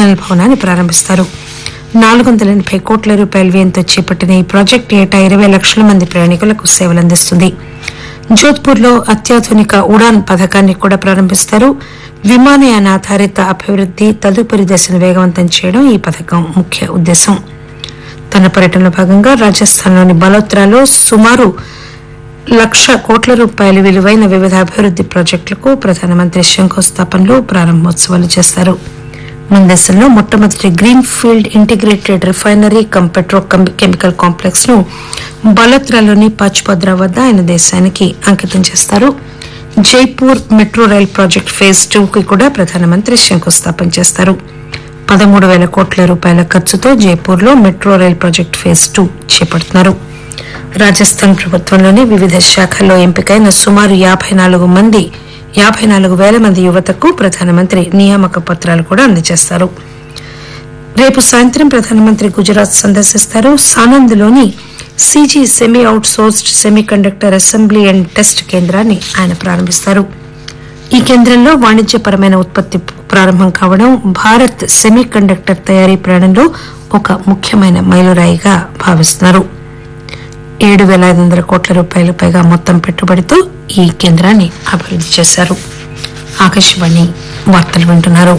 tribunal భవనాన్ని ప్రారంభిస్తారు నాలుగు వందల ఎనభై కోట్ల రూపాయల వ్యయంతో చేపట్టిన ఈ ప్రాజెక్టు ఏటా ఇరవై లక్షల మంది ప్రయాణికులకు సేవలందిస్తుంది జోధ్పూర్ లో అత్యాధునిక ఉడాన్ పథకాన్ని కూడా ప్రారంభిస్తారు విమానయాన ఆధారిత అభివృద్ది తదుపరి దశను వేగవంతం చేయడం ఈ పథకం ముఖ్య ఉద్దేశం తన పర్యటనలో భాగంగా రాజస్థాన్లోని బలోత్రాలో సుమారు లక్ష కోట్ల రూపాయల విలువైన వివిధ అభివృద్ది ప్రాజెక్టులకు ప్రధానమంత్రి శంకుస్థాపనలు ప్రారంభోత్సవాలు చేస్తారు మన దేశంలో మొట్టమొదటి greenfield integrated refinery cum petrochemical complex ను బలోత్రాలోని పచ్పద్రా వద్ద ఆయన దేశానికి అంకితం చేస్తారు Jaipur metro rail project phase two కి కూడా ప్రధానమంత్రి శంకుస్థాపన చేస్తారు పదమూడు వేల కోట్ల రూపాయల ఖర్చుతో జైపూర్ లో metro rail project phase two చేపడుతున్నారు రాజస్థాన్ ప్రభుత్వంలోని వివిధ శాఖల్లో ఎంపికైన సుమారు యాభై నాలుగు మంది యాభై నాలుగు వేల మంది యువతకు ప్రధానమంత్రి నియామక పత్రాలు కూడా అందజేస్తారు రేపు సాయంత్రం ప్రధానమంత్రి గుజరాత్ సందర్శిస్తారు సానంద్లోని CG semi outsourced semiconductor assembly and test కేంద్రాన్ని ఆయన ప్రారంభిస్తారు ఈ కేంద్రంలో వాణిజ్యపరమైన ఉత్పత్తి ప్రారంభం కావడం భారత్ సెమీ కండక్టర్ తయారీ ప్రయాణంలో ఒక ముఖ్యమైన మైలురాయిగా భావిస్తున్నారు ఏడు వేల ఐదు వందల కోట్ల రూపాయల పైగా మొత్తం పెట్టుబడితో ఈ కేంద్రాన్ని అభివృద్ది చేశారు ఆకాశవాణి వార్తలు వింటున్నారు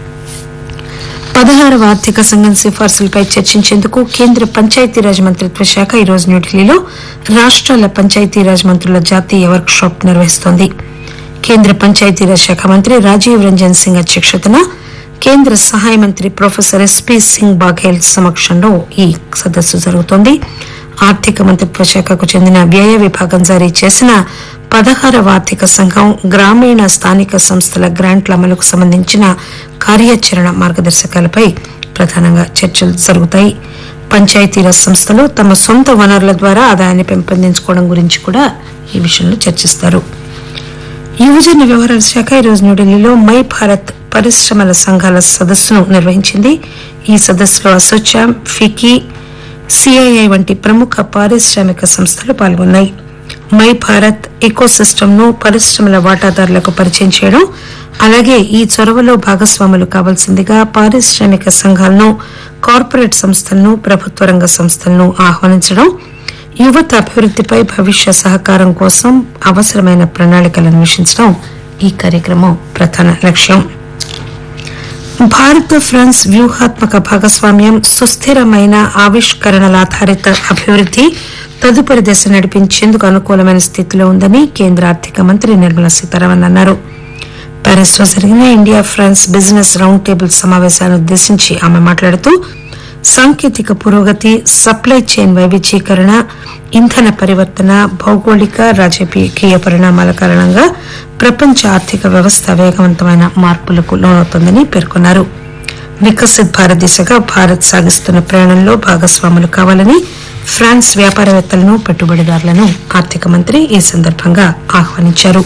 పదహారవ ఆర్థిక సంఘం సిఫార్సులపై చర్చించేందుకు కేంద్ర పంచాయతీరాజ్ మంత్రిత్వ శాఖ ఈరోజు న్యూఢిల్లీలో రాష్ట్రాల పంచాయతీరాజ్ మంత్రుల జాతీయ వర్క్ షాప్ నిర్వహిస్తోంది కేంద్ర పంచాయతీరాజ్ శాఖ మంత్రి రాజీవ్ రంజన్ సింగ్ అధ్యక్షతన కేంద్ర సహాయ మంత్రి ప్రొఫెసర్ ఎస్పీ సింగ్ బాఘేల్ సమక్షంలో ఈ సదస్సు జరుగుతోంది ఆర్థిక మంత్రిత్వ శాఖకు చెందిన వ్యయ విభాగం జారీ చేసిన పదహారవ ఆర్థిక సంఘం గ్రామీణ స్థానిక సంస్థల గ్రాంట్ల అమలుకు సంబంధించిన కార్యాచరణ మార్గదర్శకాలపై ప్రధానంగా చర్చలు జరుగుతాయి పంచాయతీరాజ్ సంస్థలు తమ సొంత వనరుల ద్వారా ఆదాయాన్ని పెంపొందించుకోవడం గురించి కూడా ఈ విషయంలో చర్చిస్తారు యువజన వ్యవహారాల శాఖ ఈరోజు న్యూఢిల్లీలో మై భారత్ పరిశ్రమల సంఘాల సదస్సును నిర్వహించింది ఈ సదస్సులో అసోచామ్ ఫికీ సిఐఐ వంటి ప్రముఖ పారిశ్రామిక సంస్థలు పాల్గొన్నాయి మై భారత్ ఎకో ను పరిశ్రమల వాటాదారులకు పరిచయం చేయడం అలాగే ఈ చొరవలో భాగస్వాములు కావాల్సిందిగా పారిశ్రామిక సంఘాలను కార్పొరేట్ సంస్థలను ప్రభుత్వ రంగ సంస్థలను ఆహ్వానించడం యువత అభివృద్దిపై భవిష్య సహకారం కోసం అవసరమైన ప్రణాళికలు అన్వేషించడం ఈ కార్యక్రమం ప్రధాన లక్ష్యం భారత్ ఫ్రాన్స్ వ్యూహాత్మక భాగస్వామ్యం సుస్థిరమైన ఆవిష్కరణల ఆధారిత అభివృద్ది తదుపరి దశ నడిపించేందుకు అనుకూలమైన స్థితిలో ఉందని కేంద్ర ఆర్థిక మంత్రి నిర్మలా సీతారామన్ అన్నారు ప్యారిస్ లో జరిగిన India France business round table సమావేశాన్ని ఉద్దేశించి ఆమె మాట్లాడుతూ సాంకేతిక పురోగతి సప్లై చైన్ వైవిధ్యీకరణ ఇంధన పరివర్తన భౌగోళిక రాజకీయ పరిణామాల కారణంగా ప్రపంచ ఆర్థిక వ్యవస్థ వేగవంతమైన మార్పులకు లోనవుతోందని పేర్కొన్నారు వికసిత్ భారత్ దిశగా భారత్ సాగిస్తున్న ప్రయాణంలో భాగస్వాములు కావాలని ఫ్రాన్స్ వ్యాపారవేత్తలను పెట్టుబడిదారులను ఆర్థిక మంత్రి ఈ సందర్భంగా ఆహ్వానించారు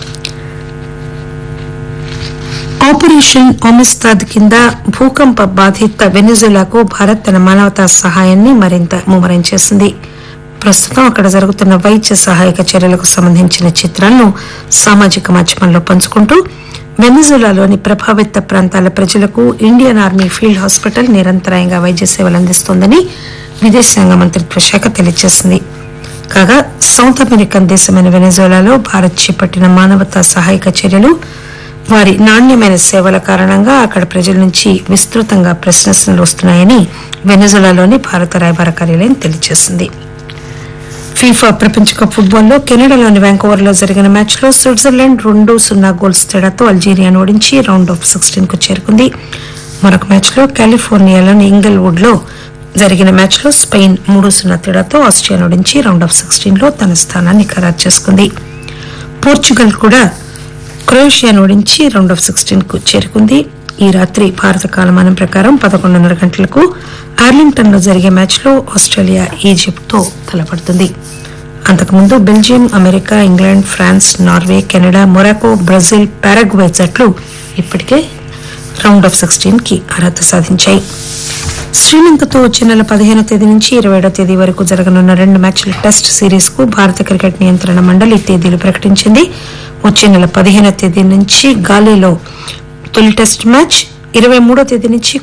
ఆపరేషన్ ఒమిస్తాద్ కింద భూకంప బాధిత వెనిజులాకు భారత్ తన మానవతా సహాయాన్ని మరింత ముమ్మరం చేసింది ప్రస్తుతం అక్కడ జరుగుతున్న వైద్య సహాయక చర్యలకు సంబంధించిన చిత్రాలను సామాజిక మాధ్యమంలో పంచుకుంటూ వెనిజులాలోని ప్రభావిత ప్రాంతాల ప్రజలకు ఇండియన్ ఆర్మీ ఫీల్డ్ హాస్పిటల్ నిరంతరాయంగా వైద్య సేవలు అందిస్తోందని విదేశాంగ మంత్రిత్వ శాఖ తెలియజేసింది కాగా సౌత్ అమెరికన్ దేశమైన వెనిజులాలో భారత్ చేపట్టిన మానవతా సహాయక చర్యలు వారి నాణ్యమైన సేవల కారణంగా అక్కడ ప్రజల నుంచి విస్తృతంగా ప్రశ్నలు వస్తున్నాయని వెనజులాలోని భారత రాయబార కార్యాలయం తెలియజేసింది ఫీఫా ప్రపంచ కప్ ఫుట్బాల్లో కెనడాలోని వ్యాంకోవర్ లో జరిగిన మ్యాచ్ లో స్విట్జర్లాండ్ రెండు సున్నా గోల్స్ తేడాతో అల్జీరియాను ఓడించి రౌండ్ ఆఫ్ సిక్స్టీన్ కు చేరుకుంది మరొక మ్యాచ్ లో కాలిఫోర్నియాలోని ఇంగల్వుడ్ లో జరిగిన మ్యాచ్ లో స్పెయిన్ మూడు సున్నా తేడాతో ఆస్ట్రియాను ఓడించి రౌండ్ ఆఫ్ సిక్స్టీన్ లో తన స్థానాన్ని ఖరారు చేసుకుంది పోర్చుగల్ కూడా క్రొయేషియాను ఓడించి రౌండ్ ఆఫ్ సిక్స్టీన్ కు చేరుకుంది ఈ రాత్రి భారత కాలమానం ప్రకారం పదకొండున్నర గంటలకు ఆర్లింగ్టన్ లో జరిగే మ్యాచ్ లో ఆస్ట్రేలియా ఈజిప్ట్ తో తలపడుతుంది అంతకుముందు Belgium America England France Norway Canada Morocco Brazil Paraguay జట్లు ఇప్పటికే రౌండ్ ఆఫ్ సిక్స్టీన్ కి అర్హత సాధించాయి శ్రీలంకతో వచ్చే నెల పదిహేనో తేదీ నుంచి ఇరవై ఏడో తేదీ వరకు జరగనున్న రెండు మ్యాచ్ల టెస్ట్ సిరీస్ కు భారత క్రికెట్ నియంత్రణ మండలి తేదీలు ప్రకటించింది వచ్చే నెల పదిహేనో తేదీ నుంచి గాలిలో తొలి టెస్ట్ మ్యాచ్ ఇరవై మూడో తేదీ నుంచి